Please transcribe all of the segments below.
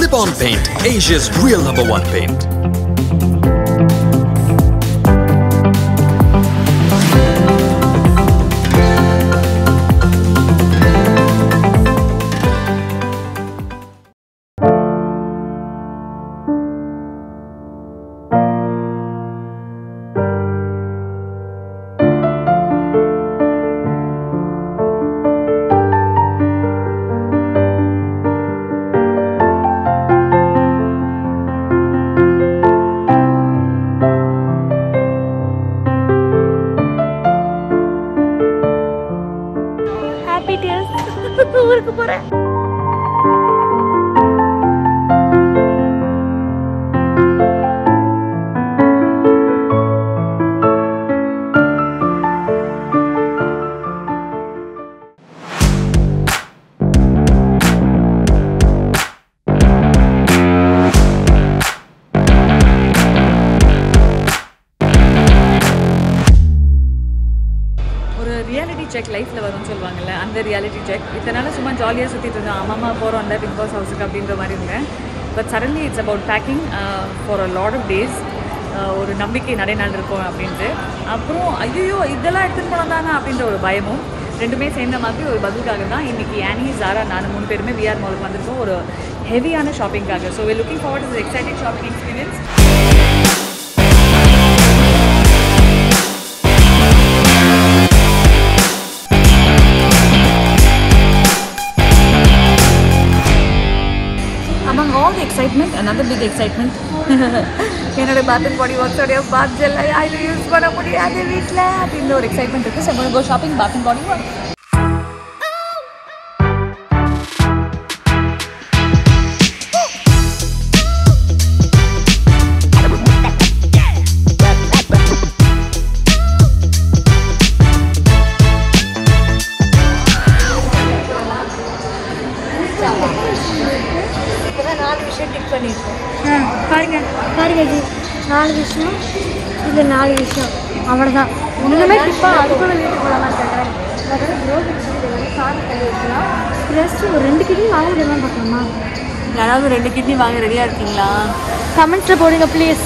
Nippon Paint, Asia's real number one paint. Happy tears ஊருக்கு போறேன் ஒரு ரியாலிட்டி செக் லைஃப்பில் வரும்னு சொல்லுவாங்கல்ல அந்த ரியாலிட்டி செக் இதனால சும்மா ஜாலியாக சுற்றிட்டு இருந்தேன் அம்மா போகிறோம்ல பிக் பாஸ் ஹவுஸுக்கு அப்படின்ற மாதிரி இருந்தேன் but suddenly it's about packing for a lot of days ஒரு நம்பிக்கை நிறைய நாள் இருக்கும் அப்படின்ட்டு அப்புறம் ஐயோ இதெல்லாம் எடுத்துகிட்டு போனோம் தானே அப்படின்ற ஒரு பயமும் ரெண்டுமே சேர்ந்த மாதிரி ஒரு பதிலுக்காக தான் இன்றைக்கி ஆனி ஜாரா நான் மூணு பேருமே விஆர் மாலுக்கு வந்திருக்கோம் ஒரு ஹெவியான ஷாப்பிங்காக so we looking forward is exciting shopping experience among all the excitement, another big excitement. என்னோட பாத் அண்ட் பாடி ஒர்க்ஸோடைய பாத் ஜெல் அதில் யூஸ் பண்ண முடியாது வீட்டில் அப்படின்ற ஒரு எக்ஸைட்மெண்ட் இருக்குது so go shopping bath and body work இப்போதான் நாலு விஷயம் டிக் பண்ணியிருக்கோம் பாருங்க பாருங்க இது நாலு விஷயம் இது நாலு விஷயம் அவ்வளோதான் ஒன்றுமே டிப்பாக அதுக்குள்ள வீட்டுக்கு போகலாம் கேட்டேன் அதாவது ப்ரோக்கர் இது வந்து சாரி கை வைக்கலாம் ப்ளஸ் ஒரு ரெண்டு கிட்னி வாங்க முடியுமா பார்க்கலாமா யாராவது ரெண்டு கிட்னி வாங்க ரெடியாக இருக்கீங்களா கமெண்ட்ஸில் போடுங்க please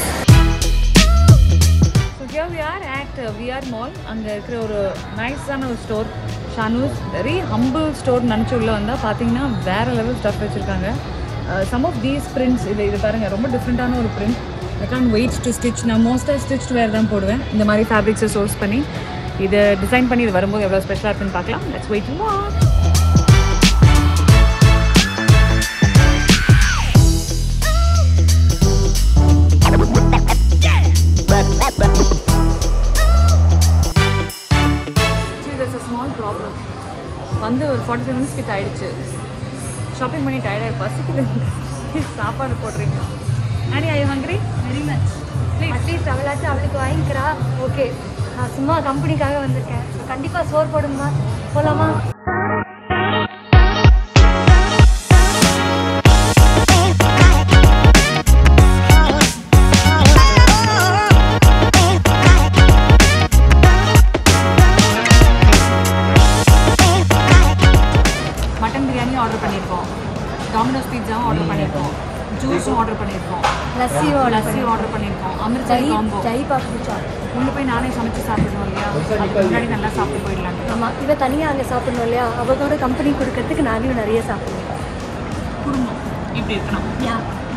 so here we are at VR mall அங்கே இருக்கிற ஒரு நைஸான ஒரு store Shanoos very humble store நினச்சி உள்ளே வந்தால் பார்த்தீங்கன்னா வேறு லெவல் ஸ்டஃப் வச்சுருக்காங்க சம் ஆஃப் தீஸ் பிரிண்ட்ஸ் இது இது பாருங்கள் ரொம்ப டிஃப்ரெண்ட்டான ஒரு print I can wait to stitch நான் மோஸ்ட்டாக ஸ்டிச் வேறு தான் போடுவேன் இந்த மாதிரி ஃபேப்ரிக்ஸை சோர்ஸ் பண்ணி இதை டிசைன் பண்ணி இது வரும்போது எவ்வளோ ஸ்பெஷலாக இருக்குன்னு பார்க்கலாம் லெட்ஸ் வெயிட் வா ஸ்மால் ப்ராப்ளம் வந்து ஒரு ஃபார்ட்டி ஃபைவ் மினிட்ஸ் கிட்ட ஆயிடுச்சு ஷாப்பிங் பண்ணி டயர்டாக பசிக்குது சாப்பாடு போடுறீங்க Annie I hungry very much at least அவளாச்சும் அவளுக்கு வாங்கிக்கிறா ஓகே நான் சும்மா கம்பெனிக்காக வந்திருக்கேன் கண்டிப்பாக சோறு போடுமா போகலாமா மட்டன் பிரியாணி ஆர்டர் பண்ணியிருக்கோம் டாமினோஸ் பீட்சாவும் ஆர்டர் பண்ணியிருக்கோம் ஜூஸும் ஆர்டர் பண்ணியிருக்கோம் லஸ்ஸி லஸ்ஸி ஆர்டர் பண்ணியிருக்கோம் அமிர்தம் காம்போ ஜெய் பாப்புச்சா உள்ள போய் நானே சமைச்சு சாப்பிடணும் இல்லையா அதுக்கு முன்னாடி நல்லா சாப்பிட்டு போயிடலாங்க ஆமாம் இவ தனியாக அங்கே சாப்பிடணும் இல்லையா அவளோட கம்பெனி கொடுக்கறதுக்கு நானும் நிறைய சாப்பிடுவேன் குடும்பம் இப்படி இருக்கணும் யா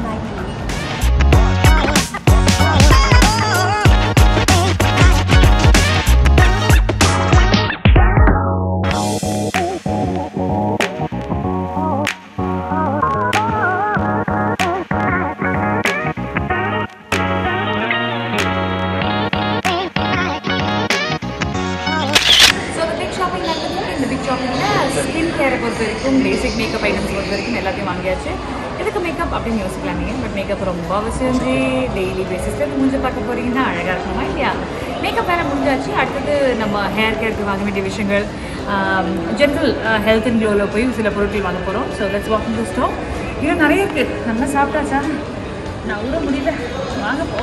ஸோ அந்த பிக் ஷாப்பிங் நடந்தது இந்த பிக் ஷாப்பிங்கில் ஸ்கின் கேரை பொறுத்த வரைக்கும் பேசிக் மேக்கப் ஐட்டம்ஸ் பொறுத்த வரைக்கும் எல்லாத்தையும் வாங்கியாச்சு எதுக்கு மேக்கப் அப்படின்னு யோசிக்கலாம் நீங்கள் பட் மேக்கப் ரொம்ப அவசியம் டெய்லி பேசிஸில் முடிஞ்சு பார்க்க போகிறீங்கன்னா அழகாக இருக்கணுமா இல்லையா மேக்கப் வேலை முடிஞ்சாச்சு அடுத்தது நம்ம ஹேர் கேருக்கு வாங்க வேண்டிய விஷயங்கள் ஜென்ரல் ஹெல்த் அண்ட் க்ளோவில் போய் சில பொருட்கள் வாங்க போகிறோம் so let's walk to store இன்னும் நிறைய இருக்குது நல்லா சாப்பிட்டாச்சா நான் விட முடியல வாங்க போ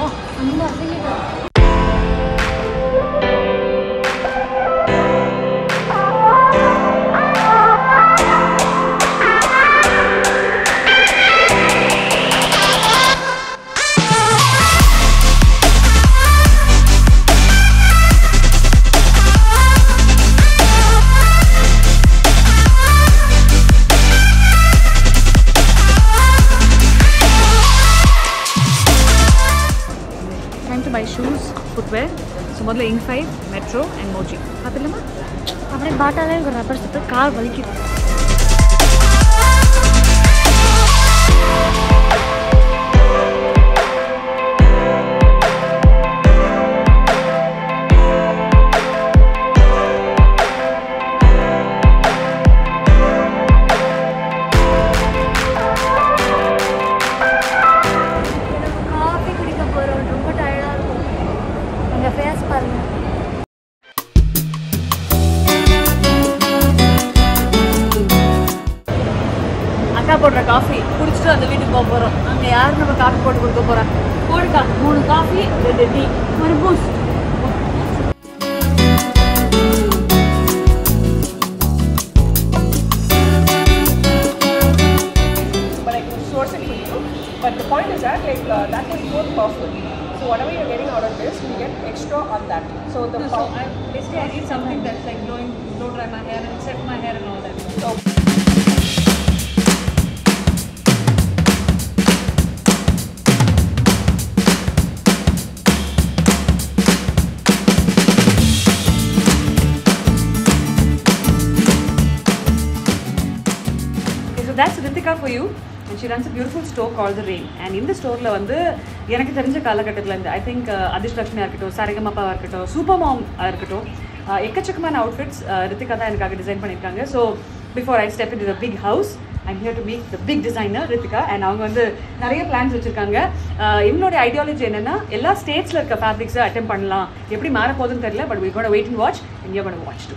ஃபுட்வேர் ஸோ முதல்ல Inc five Metro and Mochi பார்த்துலாமா அப்படியே பாட்டாலே எனக்கு ரப்பர் சுத்து கால் வலிக்குது காஃபி குடிக்க போகிறோம் ரொம்ப டயர்டாக இருக்கும் எங்கள் ஃபேஸ் பாருங்க அக்கா போடுற காஃபி குடிச்சிட்டு அந்த வீட்டுக்கு போக போகிறோம் அங்கே யார் நம்ம காஃபி போட்டு கொடுக்க போகிறா போடுக்கா மூணு காஃபி ரெண்டு டீ ஒரு Boost but I can source it for you. But the point is that like uh, that is more costly. So whatever you're getting out of this, you get extra on that. So the So pow- I, basically I need something that's like blowing, blow dry my hair and set my hair and all that. so Okay, so that's Ritika for you. And she runs a beautiful store called The Rain. And இந்த ஸ்டோரில் வந்து எனக்கு தெரிஞ்ச காலகட்டத்தில் இருந்து I think அதிர்ஷ் லக்ஷ்மியாக இருக்கட்டும் சரிகமப்பாவாக இருக்கட்டும் super மாம் இருக்கட்டும் uh, எக்கச்சக்கமான அவுட்ஃபிட்ஸ் ரித்திகா தான் எனக்காக டிசைன் பண்ணியிருக்காங்க so before I step in the big house I'm here to meet the big designer Rithika and அவங்க வந்து நிறைய பிளான்ஸ் வச்சுருக்காங்க இவங்களுடைய ஐடியாலஜி என்னென்னா எல்லா ஸ்டேட்ஸில் இருக்க ஃபேப்ரிக்ஸை அட்டம் பண்ணலாம் எப்படி மாற போகுதுன்னு தெரியல but we gotta wait and watch and you gotta watch too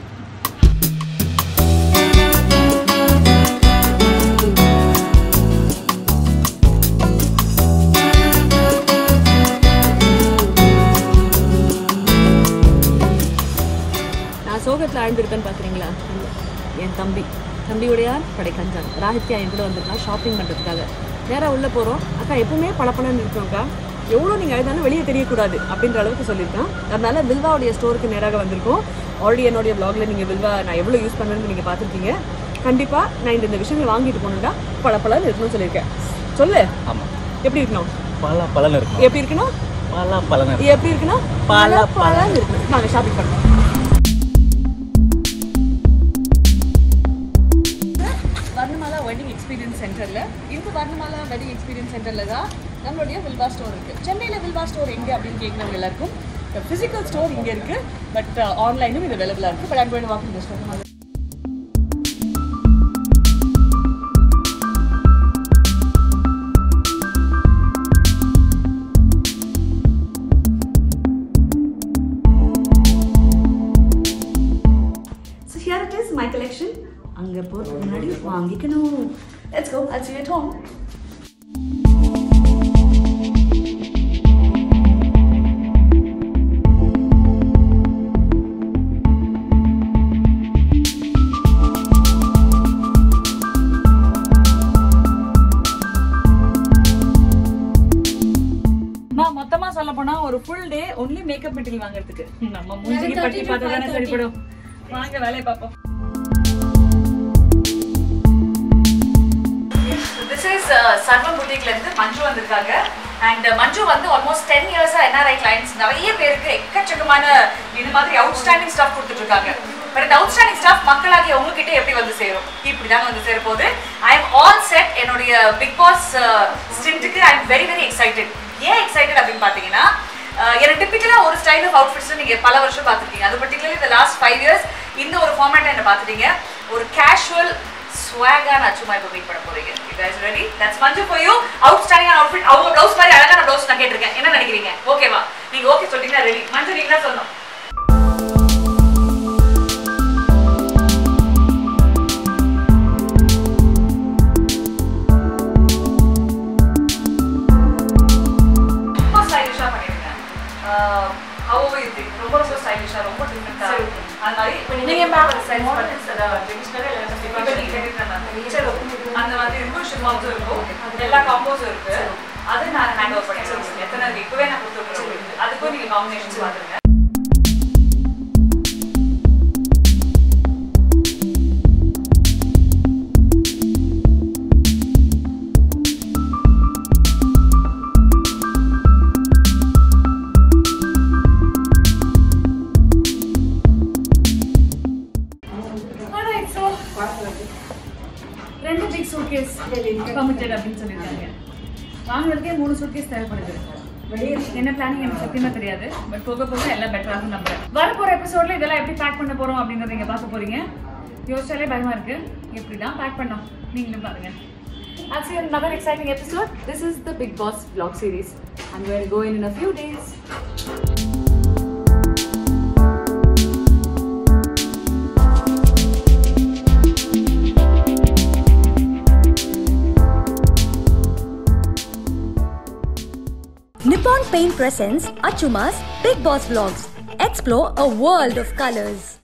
நான் சோகத்தில் ஆழ்ந்திருக்கேன்னு பார்க்குறீங்களா என் தம்பி தம்பியுடைய படைக்கஞ்சான் ராகித்யா என் கூட வந்திருக்கான் ஷாப்பிங் பண்ணுறதுக்காக நேராக உள்ளே போகிறோம் அக்கா எப்பவுமே பளபளன்னு இருக்கோம்க்கா எவ்வளோ நீங்கள் அழுதாலும் வெளியே தெரியக்கூடாது அப்படின்ற அளவுக்கு சொல்லியிருக்கேன் அதனால வில்வாவுடைய ஸ்டோருக்கு நேராக வந்திருக்கோம் ஆல்ரெடி என்னுடைய ப்ளாகில் நீங்கள் வில்வா நான் எவ்வளோ யூஸ் பண்ணுறேன்னு நீங்கள் பார்த்துருக்கீங்க கண்டிப்பாக நான் இந்த இந்த விஷயங்கள் வாங்கிட்டு போகணுன்னா பளபளன்னு இருக்கணும்னு சொல்லியிருக்கேன் சொல்லு ஆமாம் எப்படி இருக்கணும் பல பலன் இருக்கும் எப்படி இருக்கணும் பல பலன் இருக்கும் எப்படி இருக்கணும் பல பலன்னு இருக்கணும் நாங்கள் ஷாப்பிங் பண்ணுறோம் வர்ணமாலா வெட்டிங் எக்ஸ்பீரியன்ஸ் சென்டரில் இந்த வர்ணமாலா வெட்டிங் எக்ஸ்பீரியன்ஸ் சென்டரில் தான் நம்மளுடைய வில்வா ஸ்டோர் இருக்குது சென்னையில் வில்வா ஸ்டோர் எங்கே அப்படின்னு கேட்குறவங்க எல்லாருக்கும் ஃபிசிக்கல் ஸ்டோர் இங்கே இருக்குது பட் ஆன்லைனும் இது அவைலபிளாக இருக்குது பட் ஐம் கோயின் வாக்கிங் இந்த store So here it is, my collection. அங்கே போகிறதுக்கு முன்னாடி வாங்கிக்கணும் let's go at you at home நான் மொத்தமா சொல்ல போனா ஒரு full day only makeup material வாங்குறதுக்கு நம்ம மூஞ்சிக்கு பட்டி பார்த்தா தானே சரிப்படும் வாங்க வேலையை பார்ப்போம் திஸ் இஸ் சர்வம் புட்டிக்ல இருந்து மஞ்சு வந்திருக்காங்க அண்ட் மஞ்சு வந்து ஆல்மோஸ்ட் டென் இயர்ஸா என்ஆர்ஐ கிளைண்ட்ஸ் நிறைய பேருக்கு எக்கச்சக்கமான இது மாதிரி அவுட்ஸ்டாண்டிங் ஸ்டாஃப் கொடுத்துட்டு இருக்காங்க பட் இந்த அவுட்ஸ்டாண்டிங் ஸ்டாஃப் மக்களாகிய உங்ககிட்ட எப்படி வந்து சேரும் இப்படி தாங்க வந்து சேர போகுது ஐ எம் ஆல் செட் என்னுடைய பிக் பாஸ் ஸ்டின்ட்டுக்கு I am very very excited ஏன் எக்ஸைட்டட் அப்படின்னு பார்த்தீங்கன்னா அஹ் எனக்கு டிப்பிக்கலாக ஒரு ஸ்டைல் ஆஃப் அவுட்ஃபிட்ஸ் நீங்கள் பல வருஷம் பார்த்துருக்கீங்க அது பர்டிகுலர்லி இந்த லாஸ்ட் ஃபைவ் இயர்ஸ் இந்த ஒரு ஃபார்மேட்டை என்ன பார்த்துட்டீங்க ஒரு கேஷுவல் ஸ்வாகா நான் சும்மா இப்போ மீட் பண்ண போறீங்க you guys ready that's Manju for you outstanding outfit அவங்க ப்ளவுஸ் மாதிரி அழகான ப்ளவுஸ் நான் கேட்டிருக்கேன் என்ன நினைக்கிறீங்க ஓகேவா நீங்க ஓகே சொல்லிட்டீங்கன்னா ரெடி மஞ்சு நீங்க தான் சொல்லணும் ரொம்ப ஸ்டைலிஷாக பண்ணியிருக்கேன் ஹவ் இது ரொம்ப ரொம்ப ஸ்டைலிஷாக ரொம்ப டிஃப்ரெண்ட்டாக அது மாதிரி இப்போ நீங்கள் மேம் சைஸ் அந்த மாதிரி இருக்கும் ஷிமால்ஸும் இருக்கும் எல்லா காம்போஸும் இருக்கு அது நான் ஹேண்ட் ஓவர் பண்ணிடுறேன் எத்தனை இருக்கு இப்போவே நான் கொடுத்துருக்கேன் அதுக்கும் நீங்கள் காம்பினேஷன்ஸ் பார்த்துருங்க வாங்குறதுக்கே மூணு சூட்கேஸ் தேவைப்படுது என்ன பிளானிங் எனக்கு சத்தியமா தெரியாது பட் போக போக எல்லாம் பெட்டராக நம்புறேன் வரப்போற எபிசோட்ல இதெல்லாம் எப்படி பேக் பண்ண போறோம் அப்படிங்கறத நீங்க பார்க்க போறீங்க யோசிச்சாலே பயமா இருக்கு எப்படி தான் பேக் பண்ணோம் நீங்களும் பாருங்க I'll see you in another exciting episode. This is the Big Boss vlog series. I'm going to go in in a few days. Nippon Paint presents Achuma's Big Boss Vlogs. Explore a world of colors.